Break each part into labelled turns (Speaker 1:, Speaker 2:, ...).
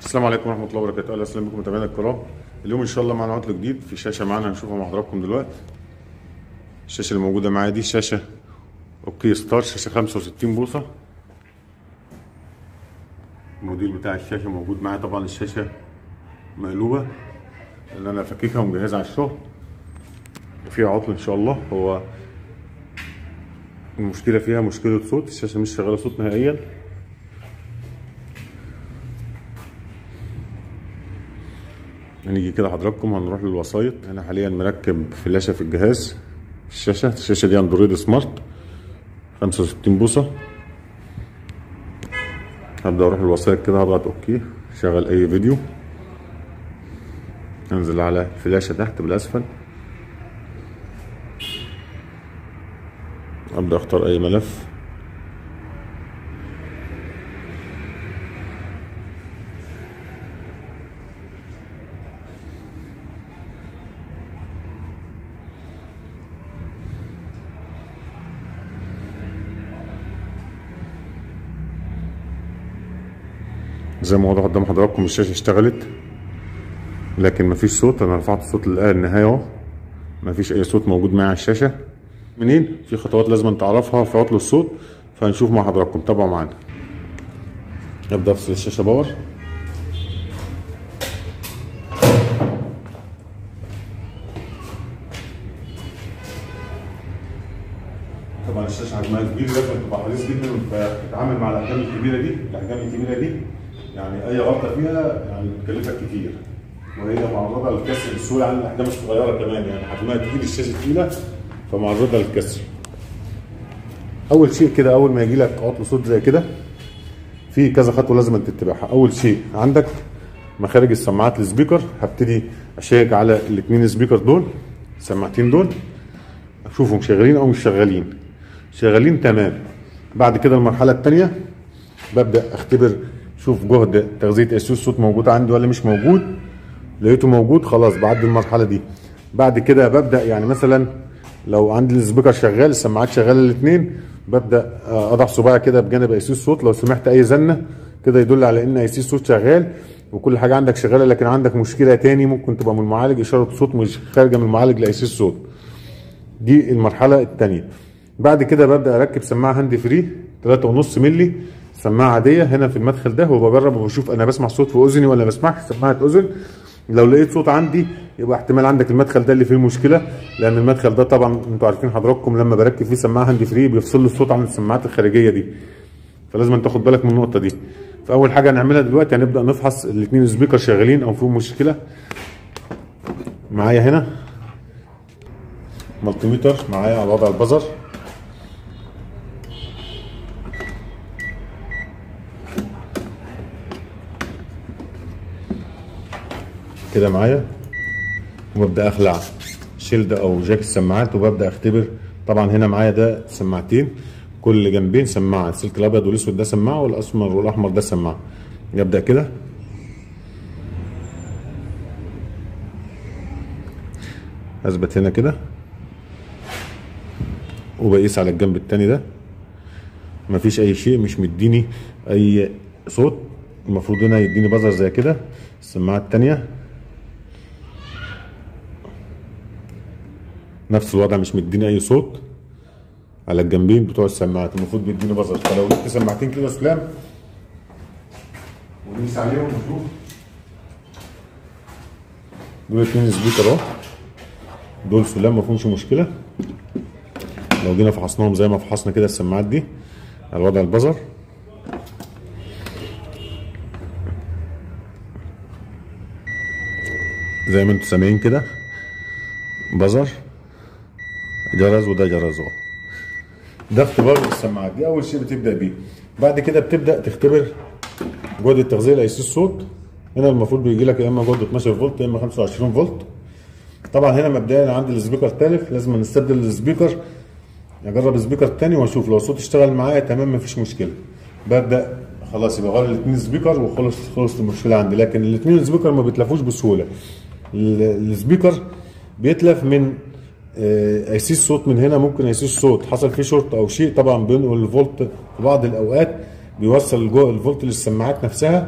Speaker 1: السلام عليكم ورحمه الله وبركاته اهلا وسهلا بكم متابعينا الكرام اليوم ان شاء الله معانا عطل جديد في شاشه معانا هنشوفها مع حضراتكم دلوقتي الشاشه اللي موجوده معايا دي شاشه اوكي ستار شاشه 65 بوصه الموديل بتاع الشاشه موجود معايا طبعا الشاشه مقلوبه اللي انا فكيكها ومجهزها على الشغل وفيها عطل ان شاء الله هو المشكله فيها مشكله صوت الشاشه مش شغاله صوت نهائيا هنيجي كده حضراتكم هنروح للوسايط انا حاليا مركب فلاشه في الجهاز الشاشه الشاشه دي اندرويد سمارت 65 بوصه هبدا اروح للوسايط كده هضغط اوكي شغل اي فيديو انزل على الفلاشه تحت بالاسفل ابدا اختار اي ملف زي ما واضح قدام حضراتكم الشاشه اشتغلت لكن مفيش صوت انا رفعت الصوت للنهايه اهو مفيش اي صوت موجود معايا على الشاشه منين في خطوات لازم تعرفها في عطل الصوت فهنشوف مع حضراتكم تابعوا معانا ابدا افصل الشاشه باور طبعا الشاشه حجمها كبير لازم تبقى حريص جدا وانت بتتعامل مع الاحجام الكبيره دي الاحجام الكبيره دي يعني اي غلطه فيها يعني بتكلفك كتير وهي معرضه للكسر بسهوله عن الاحجام الصغيره كمان يعني حجمها تقيل الشاشه تقيله فمعرضه للكسر اول شيء كده اول ما يجي لك عطل صوت زي كده في كذا خطوه لازم تتبعها اول شيء عندك مخارج السماعات السبيكر هبتدي اشيك على الاثنين سبيكر دول السماعتين دول اشوفهم شغالين او مش شغالين شغالين تمام بعد كده المرحله الثانيه ببدا اختبر شوف جهد تغذيه ايسوس الصوت موجود عندي ولا مش موجود لقيته موجود خلاص بعدي المرحله دي بعد كده ببدا يعني مثلا لو عندي السبيكر شغال السماعات شغاله الاثنين ببدا اضع صباعي كده بجانب ايسوس الصوت لو سمعت اي زنه كده يدل على ان ايسوس الصوت شغال وكل حاجه عندك شغاله لكن عندك مشكله تاني ممكن تبقى من المعالج اشاره صوت مش خارجه من المعالج لايسوس الصوت دي المرحله الثانيه بعد كده ببدا اركب سماعه هاند فري 3.5 مللي سماعه عاديه هنا في المدخل ده وبجرب وبشوف انا بسمع صوت في اذني ولا بسمعش سماعه اذن لو لقيت صوت عندي يبقى احتمال عندك المدخل ده اللي فيه المشكله لان المدخل ده طبعا انتوا عارفين حضراتكم لما بركب فيه سماعه هاند فري بيفصل لي الصوت عن السماعات الخارجيه دي فلازم تاخد بالك من النقطه دي فاول حاجه هنعملها دلوقتي هنبدا نفحص الاثنين سبيكر شغالين او فيهم مشكله معايا هنا مالتيمتر معايا على وضع البزر كده معايا وببدا اخلع شيلد او جاك السماعات وببدا اختبر طبعا هنا معايا ده سماعتين كل جنبين سماعه السلك الابيض والاسود ده سماعه والاسمر والاحمر ده سماعه يبدا كده اثبت هنا كده وبقيس على الجنب التاني ده مفيش اي شيء مش مديني اي صوت المفروض هنا يديني بزر زي كده السماعه التانيه نفس الوضع مش مديني اي صوت على الجنبين بتوع السماعات المفروض بيديني بزر فلو جبت سماعتين كده سلام ونقيس عليهم ونشوف دول اتنين سبيكر اهو دول سلام مفهومش مشكله لو جينا فحصناهم زي ما فحصنا كده السماعات دي على وضع البزر زي ما انتم سامعين كده بزر جرس وده جرس اهو ده اختبار السماعات دي اول شيء بتبدا بيه بعد كده بتبدا تختبر جوده التغذيه لايسوس الصوت هنا المفروض بيجي لك يا اما جوده 12 فولت يا اما 25 فولت طبعا هنا مبدئيا عندي السبيكر تالف لازم نستبدل السبيكر اجرب السبيكر الثاني واشوف لو الصوت اشتغل معايا تمام مفيش مشكله ببدا خلاص يبقى غير الاثنين سبيكر وخلص خلصت المشكله عندي لكن الاثنين سبيكر ما بيتلفوش بسهوله السبيكر بيتلف من ايسيس صوت من هنا ممكن ايسيس صوت حصل فيه شورت او شيء طبعا بينقل الفولت في بعض الاوقات بيوصل الفولت للسماعات نفسها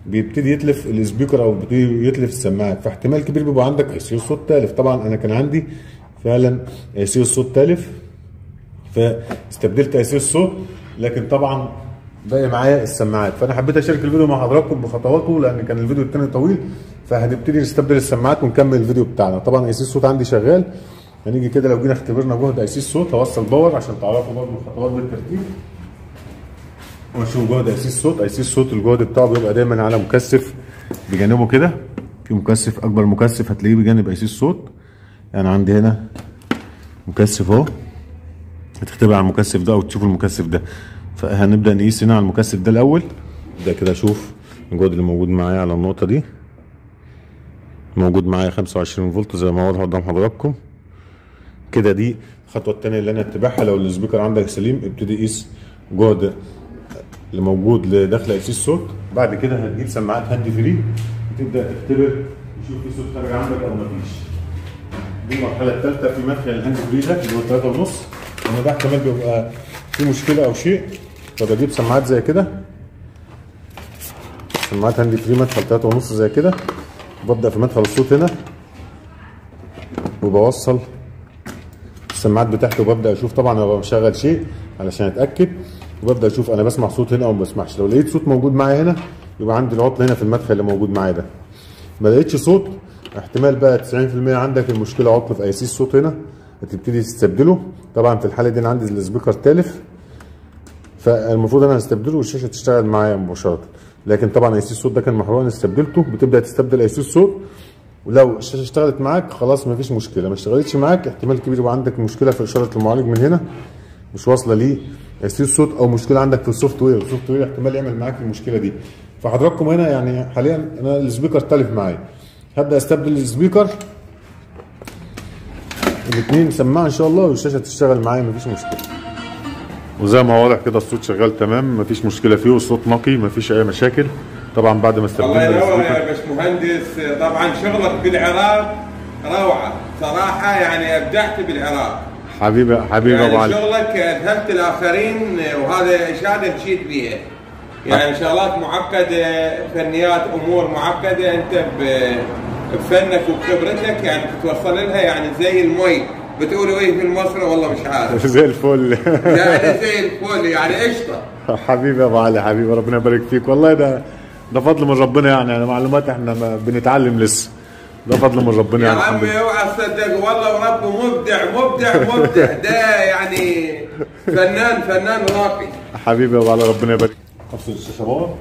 Speaker 2: بيبتدي يتلف السبيكر او بيبتدي يتلف السماعات فاحتمال كبير بيبقى عندك اي سي صوت تالف طبعا انا كان عندي فعلا اي سي الصوت تالف فاستبدلت اي سي الصوت لكن طبعا باقي معايا السماعات فانا حبيت اشارك الفيديو مع حضراتكم بخطواته لان كان الفيديو التاني طويل فهنبتدي نستبدل السماعات ونكمل الفيديو بتاعنا طبعا اي سي الصوت عندي شغال هنيجي كده لو جينا اختبرنا جهد اي سي الصوت هوصل باور عشان تعرفوا برضه الخطوات بالترتيب ونشوف جهد اي سي الصوت اي سي الصوت الجهد بتاعه بيبقى دايما على مكثف بجانبه كده في مكثف اكبر مكثف هتلاقيه بجانب اي سي الصوت يعني عندي هنا مكثف اهو هتختبر على المكثف ده او تشوفوا المكثف ده فهنبدا نقيس هنا على المكثف ده الاول ده كده اشوف الجهد اللي موجود معايا على النقطه دي موجود معايا 25 فولت زي ما واضح قدام حضراتكم كده دي الخطوه الثانيه اللي انا اتبعها لو السبيكر عندك سليم ابتدي قيس جهد اللي موجود لداخل اي سي الصوت بعد كده هتجيب سماعات هاند فري وتبدا تختبر تشوف في صوت خارج عندك او مفيش دي المرحله الثالثه في مدخل الهاند فري ده اللي هو 3 ونص لان ده احتمال بيبقى في مشكله او شيء فبجيب سماعات زي كده سماعات هاند فري مدخل 3 ونص زي كده وببدا في مدخل الصوت هنا وبوصل السماعات بتاعتي وببدا اشوف طبعا انا بشغل شيء علشان اتاكد وببدا اشوف انا بسمع صوت هنا او ما بسمعش لو لقيت صوت موجود معايا هنا يبقى عندي العطل هنا في المدخل اللي موجود معايا ده ما لقيتش صوت احتمال بقى 90% عندك المشكله عطل في اي سي الصوت هنا هتبتدي تستبدله طبعا في الحاله دي انا عندي السبيكر تالف فالمفروض انا هستبدله والشاشه تشتغل معايا مباشره لكن طبعا اي سي الصوت ده كان محروق انا استبدلته بتبدا تستبدل اي سي الصوت ولو الشاشه اشتغلت معاك خلاص مفيش مشكله ما اشتغلتش معاك احتمال كبير يبقى عندك مشكله في اشاره المعالج من هنا مش واصله ليه اي سي الصوت او مشكله عندك في السوفت وير السوفت وير احتمال يعمل معاك المشكله دي فحضراتكم هنا يعني حاليا انا السبيكر تالف معايا هبدا استبدل السبيكر الاثنين سماعه ان شاء الله والشاشه تشتغل معايا مفيش مشكله وزي ما واضح كده الصوت شغال تمام مفيش مشكله فيه والصوت نقي مفيش اي مشاكل طبعا بعد ما
Speaker 3: الله
Speaker 2: استبدلنا
Speaker 3: ينور
Speaker 2: السبيكر
Speaker 3: يا باشمهندس طبعا شغلك بالعراق روعه صراحه يعني ابدعت بالعراق
Speaker 2: حبيبي حبيبي ابو
Speaker 3: يعني
Speaker 2: علي
Speaker 3: شغلك الهمت الاخرين وهذا اشاده نشيد بيها يعني شغلات معقده فنيات امور معقده انت ب- بفنك وبخبرتك يعني تتوصل لها يعني زي المي بتقولوا ايه في المصري والله مش عارف
Speaker 2: زي الفل
Speaker 3: يعني زي الفل يعني قشطه
Speaker 2: حبيبي يا ابو علي حبيبي ربنا يبارك فيك والله ده ده فضل من ربنا يعني يعني معلومات احنا ما بنتعلم لسه ده فضل من ربنا
Speaker 3: يا
Speaker 2: يعني الحمد
Speaker 3: عمي
Speaker 2: لله
Speaker 3: اوعى تصدق والله وربه مبدع مبدع مبدع ده يعني فنان فنان راقي
Speaker 2: حبيبي يا ابو علي ربنا يبارك افصل الشاشه باور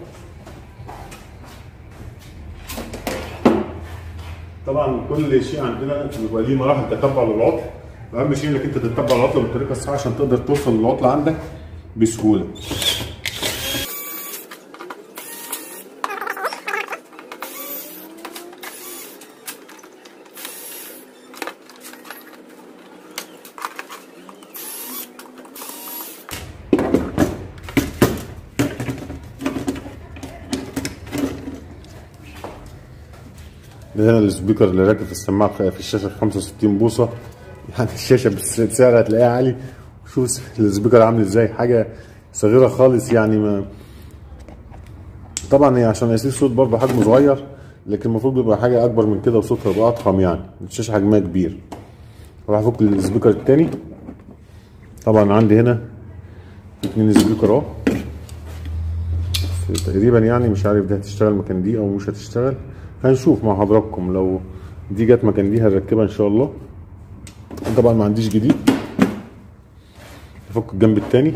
Speaker 2: طبعا كل شيء عندنا بيبقى ليه مراحل تتبع للعطل واهم شيء انك انت تتبع العطل بالطريقه الصحيحه عشان تقدر توصل للعطل عندك بسهوله ده هنا السبيكر اللي راكب في السماعه في الشاشه 65 بوصه يعني الشاشه بالسعر هتلاقيها عالي شوف السبيكر عامل ازاي حاجه صغيره خالص يعني ما طبعا هي عشان يصير صوت برضه حجمه صغير لكن المفروض بيبقى حاجه اكبر من كده وصوتها يبقى اضخم يعني الشاشه حجمها كبير راح افك السبيكر التاني طبعا عندي هنا اتنين سبيكر اهو تقريبا يعني مش عارف دي هتشتغل مكان دي او مش هتشتغل هنشوف مع حضراتكم لو دي جت مكان دي هنركبها ان شاء الله طبعا ما عنديش جديد افك الجنب التاني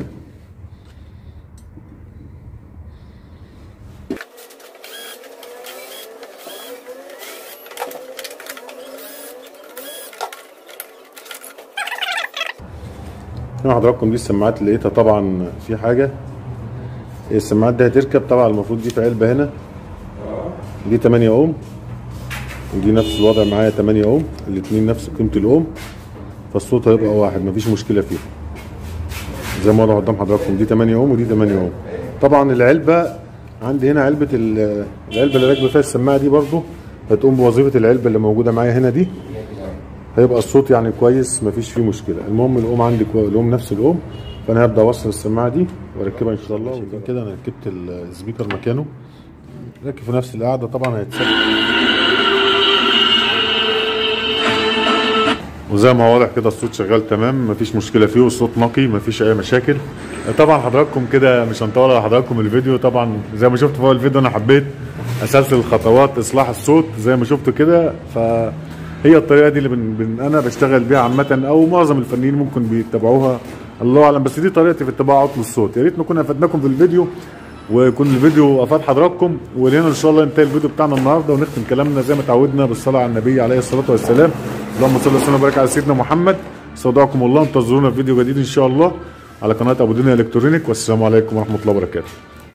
Speaker 2: هنا حضراتكم دي السماعات اللي لقيتها طبعا في حاجه السماعات دي هتركب طبعا المفروض دي في علبه هنا دي 8 اوم ودي نفس الوضع معايا 8 اوم الاثنين نفس قيمه الاوم فالصوت هيبقى واحد مفيش مشكله فيه زي ما واضح قدام حضراتكم دي 8 اوم ودي 8 اوم طبعا العلبه عندي هنا علبه ال- العلبه اللي راكبه فيها السماعه دي برضو هتقوم بوظيفه العلبه اللي موجوده معايا هنا دي هيبقى الصوت يعني كويس مفيش فيه مشكله المهم الاوم عندي كوي... الاوم نفس الاوم فانا هبدا اوصل السماعه دي واركبها ان شاء الله وكده كده انا ركبت السبيكر مكانه راكب في نفس القعده طبعا هيتثبت وزي ما واضح كده الصوت شغال تمام مفيش مشكله فيه والصوت نقي مفيش اي مشاكل طبعا حضراتكم كده مش هنطول على حضراتكم الفيديو طبعا زي ما شفتوا فوق الفيديو انا حبيت اسلسل خطوات اصلاح الصوت زي ما شفتوا كده فهي الطريقه دي اللي بن بن انا بشتغل بيها عامه او معظم الفنيين ممكن بيتبعوها الله اعلم بس دي طريقتي في اتباع عطل الصوت يا ريت نكون افدناكم في الفيديو ويكون الفيديو افاد حضراتكم ولهنا ان شاء الله ينتهي الفيديو بتاعنا النهارده ونختم كلامنا زي ما تعودنا بالصلاه على النبي عليه الصلاه والسلام اللهم صل وسلم وبارك على سيدنا محمد استودعكم الله انتظرونا في فيديو جديد ان شاء الله على قناه ابو دنيا الكترونيك والسلام عليكم ورحمه الله وبركاته